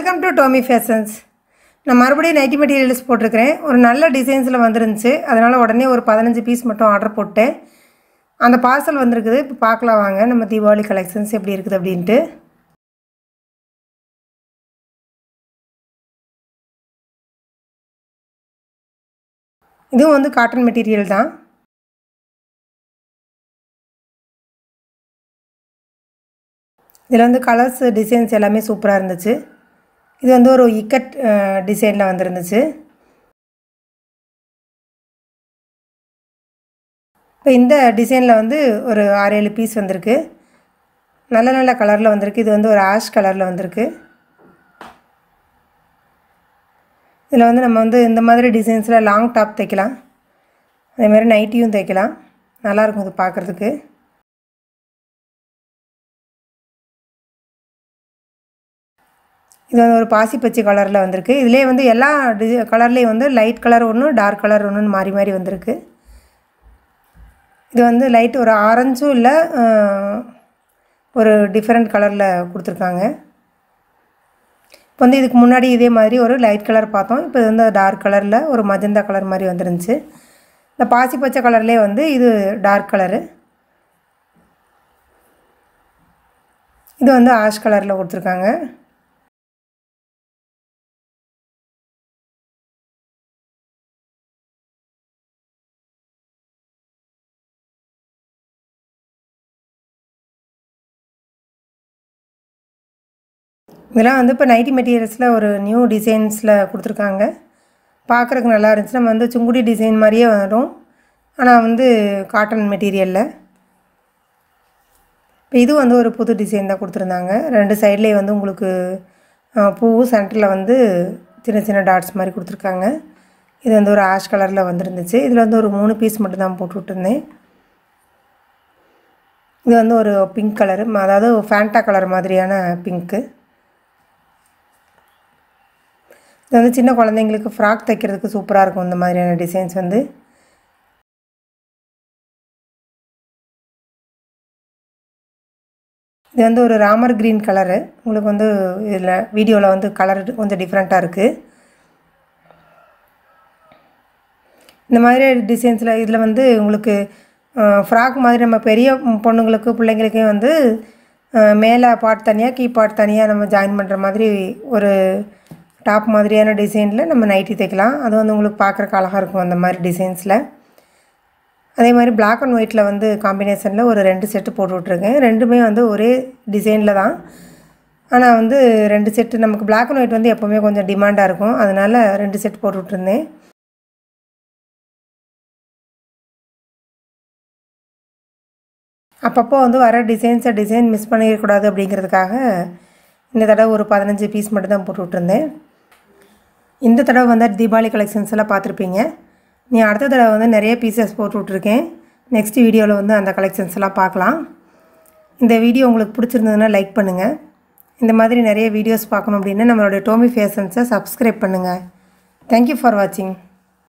welcome to Tomy fashions நான் மறுபடியும் nightie materials போட்டிருக்கிறேன் ஒரு நல்ல டிசைன்ஸில் வந்துருந்துச்சு அதனால் உடனே ஒரு பதினஞ்சு பீஸ் மட்டும் ஆர்டர் போட்டேன் அந்த பார்சல் வந்திருக்குது இப்போ பார்க்கலாம் வாங்க நம்ம தீபாவளி கலெக்ஷன்ஸ் எப்படி இருக்குது அப்படின்ட்டு இதுவும் வந்து காட்டன் மெட்டீரியல் தான் இதில் வந்து கலர்ஸ் டிசைன்ஸ் எல்லாமே சூப்பராக இருந்துச்சு இது வந்து ஒரு இக்கட் டிசைனில் வந்துருந்துச்சு இப்போ இந்த டிசைனில் வந்து ஒரு ஆறு ஏழு பீஸ் வந்திருக்கு நல்ல நல்ல கலரில் வந்திருக்கு இது வந்து ஒரு ஆஷ் கலரில் வந்திருக்கு இதில் வந்து நம்ம வந்து இந்த மாதிரி டிசைன்ஸில் லாங் டாப் தைக்கலாம் அதேமாதிரி நைட்டியும் தைக்கலாம் நல்லாயிருக்கும் இது பார்க்குறதுக்கு இது வந்து ஒரு பாசி பச்சை கலரில் வந்திருக்கு இதிலே வந்து எல்லா டி கலர்லேயும் வந்து லைட் கலர் ஒன்று டார்க் கலர் ஒன்றுன்னு மாறி மாறி வந்திருக்கு இது வந்து லைட் ஒரு ஆரஞ்சும் இல்லை ஒரு டிஃப்ரெண்ட் கலரில் கொடுத்துருக்காங்க இப்போ வந்து இதுக்கு முன்னாடி இதே மாதிரி ஒரு லைட் கலர் பார்த்தோம் இப்போ இது வந்து டார்க் கலரில் ஒரு மஜந்தா கலர் மாதிரி வந்துருந்துச்சு இந்த பாசி பச்சை கலர்லேயே வந்து இது டார்க் கலரு இது வந்து ஆஷ் கலரில் கொடுத்துருக்காங்க இதெல்லாம் வந்து இப்போ நைட்டி மெட்டீரியல்ஸில் ஒரு நியூ டிசைன்ஸில் கொடுத்துருக்காங்க பார்க்குறதுக்கு நல்லா இருந்துச்சு நம்ம வந்து சுங்குடி டிசைன் மாதிரியே வரும் ஆனால் வந்து காட்டன் மெட்டீரியலில் இப்போ இது வந்து ஒரு புது டிசைன் தான் கொடுத்துருந்தாங்க ரெண்டு சைட்லேயே வந்து உங்களுக்கு பூவும் சென்டரில் வந்து சின்ன சின்ன டாட்ஸ் மாதிரி கொடுத்துருக்காங்க இது வந்து ஒரு ஆஷ் கலரில் வந்துருந்துச்சு இதில் வந்து ஒரு மூணு பீஸ் மட்டும் தான் போட்டு விட்டுருந்தேன் இது வந்து ஒரு பிங்க் கலரு அதாவது ஃபேண்டா கலர் மாதிரியான பிங்க்கு இது வந்து சின்ன குழந்தைங்களுக்கு ஃப்ராக் தைக்கிறதுக்கு சூப்பராக இருக்கும் இந்த மாதிரியான டிசைன்ஸ் வந்து இது வந்து ஒரு ராமர் க்ரீன் கலரு உங்களுக்கு வந்து இதில் வீடியோவில் வந்து கலர் கொஞ்சம் டிஃப்ரெண்ட்டாக இருக்குது இந்த மாதிரி டிசைன்ஸில் இதில் வந்து உங்களுக்கு ஃப்ராக் மாதிரி நம்ம பெரிய பொண்ணுங்களுக்கு பிள்ளைங்களுக்கே வந்து மேலே பாட் தனியாக கீ பாட் தனியாக நம்ம ஜாயின் பண்ணுற மாதிரி ஒரு டாப் மாதிரியான டிசைனில் நம்ம நைட்டி தைக்கலாம் அது வந்து உங்களுக்கு பார்க்குறக்கு அழகாக இருக்கும் அந்த மாதிரி டிசைன்ஸில் அதே மாதிரி பிளாக் அண்ட் ஒயிட்டில் வந்து காம்பினேஷனில் ஒரு ரெண்டு செட்டு போட்டு விட்ருக்கேன் ரெண்டுமே வந்து ஒரே டிசைனில் தான் ஆனால் வந்து ரெண்டு செட்டு நமக்கு பிளாக் அண்ட் ஒயிட் வந்து எப்போவுமே கொஞ்சம் டிமாண்டாக இருக்கும் அதனால் ரெண்டு செட் போட்டு விட்ருந்தேன் அப்பப்போ வந்து வர டிசைன்ஸை டிசைன் மிஸ் பண்ணிடக்கூடாது அப்படிங்கிறதுக்காக இந்த தடவை ஒரு பதினஞ்சு பீஸ் மட்டும் தான் போட்டு விட்ருந்தேன் இந்த தடவை வந்து தீபாவளி கலெக்ஷன்ஸ் எல்லாம் பார்த்துருப்பீங்க நீ அடுத்த தடவை வந்து நிறைய பீசஸ் போட்டு விட்ருக்கேன் நெக்ஸ்ட் வீடியோவில் வந்து அந்த கலெக்ஷன்ஸ் எல்லாம் பார்க்கலாம் இந்த வீடியோ உங்களுக்கு பிடிச்சிருந்ததுன்னா லைக் பண்ணுங்கள் இந்த மாதிரி நிறைய வீடியோஸ் பார்க்கணும் அப்படின்னா நம்மளுடைய டோமி ஃபேஷன்ஸை சப்ஸ்கிரைப் பண்ணுங்கள் தேங்க்யூ ஃபார் வாட்சிங்